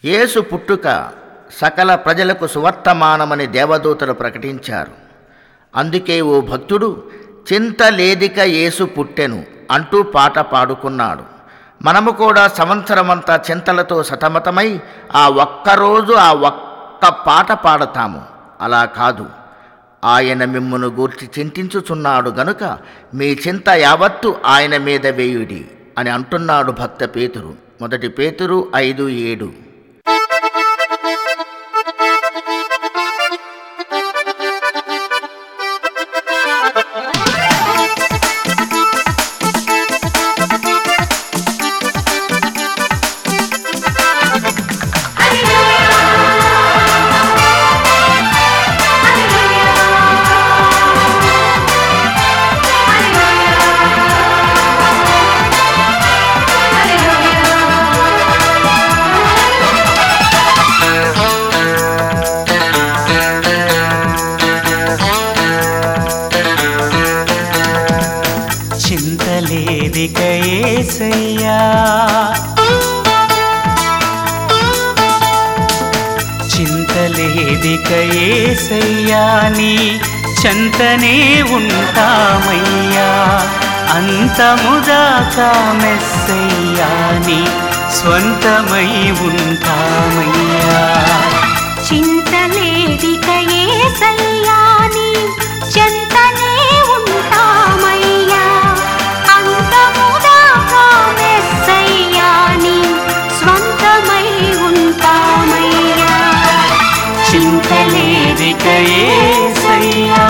యేసు పుట్టుక సకల ప్రజలకు సువర్తమానమని దేవదూతలు ప్రకటించారు అందుకే ఓ భక్తుడు చింత లేదిక యేసు పుట్టెను అంటూ పాట పాడుకున్నాడు మనము కూడా సంవత్సరమంతా చింతలతో సతమతమై ఆ ఒక్కరోజు ఆ ఒక్క పాట పాడతాము అలా కాదు ఆయన మిమ్మును గూర్చి చింతించుచున్నాడు గనుక మీ చింత యావత్తు ఆయన మీద వేయుడి అని అంటున్నాడు భక్త పేతురు మొదటి పేతురు ఐదు ఏడు చింతలేదిక ఏసయ్యా చింతలేదిక ఏసయ్యా నీ చెంతనే ఉంటామయ్యా అంతముదాకా మెస్సయ్యా నీ స్వంతమై ఉంటామయ్యా చింతలేదిక ఏసయ్యాని చెంతనే ఉంటామయ్యా అంతముదాకా మెస్సయ్యాని స్వంతమై ఉంటామయ్యా చింతలేదిక ఏసయ్యా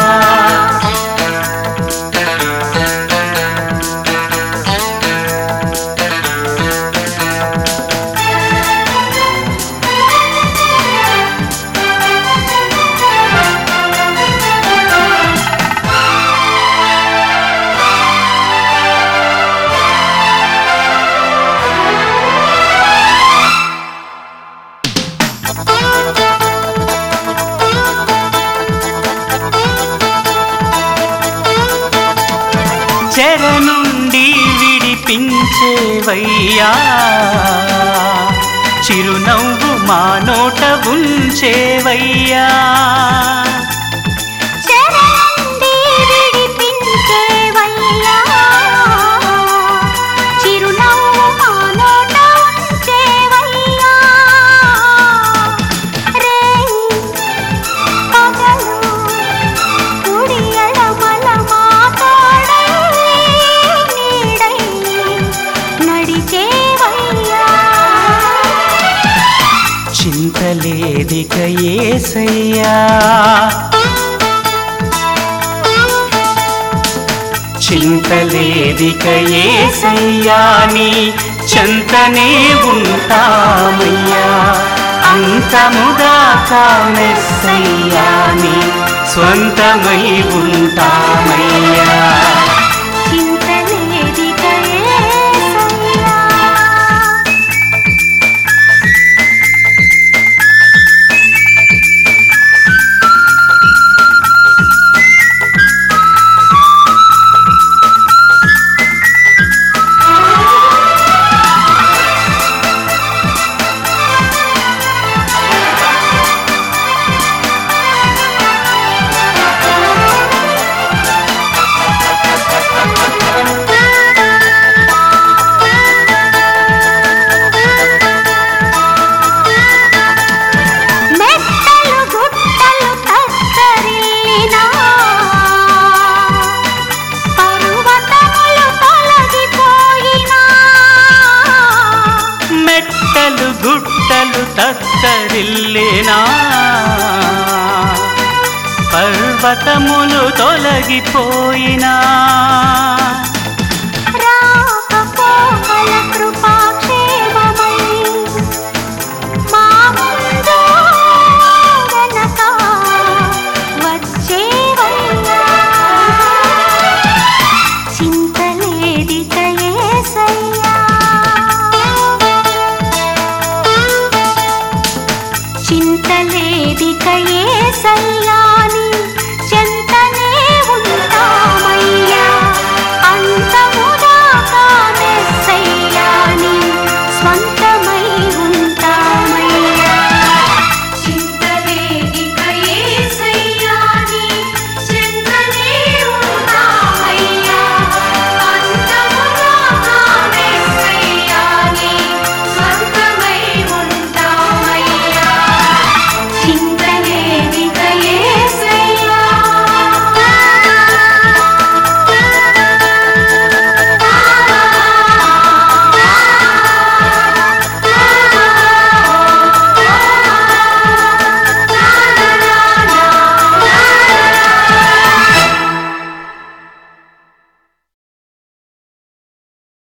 చెర నుండి విడిపించేవయ్యా చిరునవ్వు మా నోట ఉంచేవయ్యా చెరనుండి విడిపించేవయ్యా చిరునవ్వు మా నోట ఉంచేవయ్యా రేయి పగలు కుడి ఎడమల మా తోడై నీడై నడిచేవయ్యా చింతలేదిక ఏసయ్యా చింతలేదిక ఏసయ్యా నీ చెంతనే ఉంటామయ్యా అంతముదాకా మెస్సయ్యా నీ స్వంతమై ఉంటామయ్యా చింతలేదిక యేసయ్యా మెట్టలు గుట్టలు కత్తరిల్లినా పర్వతములు తొలగిపోయినా మెట్టలు గుట్టలు తత్తరిల్లేనా పర్వతములు తొలగిపోయినా రాకపోకల కృపాక్షేమమై మా ముందు వెనక వచ్చేవయ్యా చింతలేదిక యేసయ్యా చింతలేదిక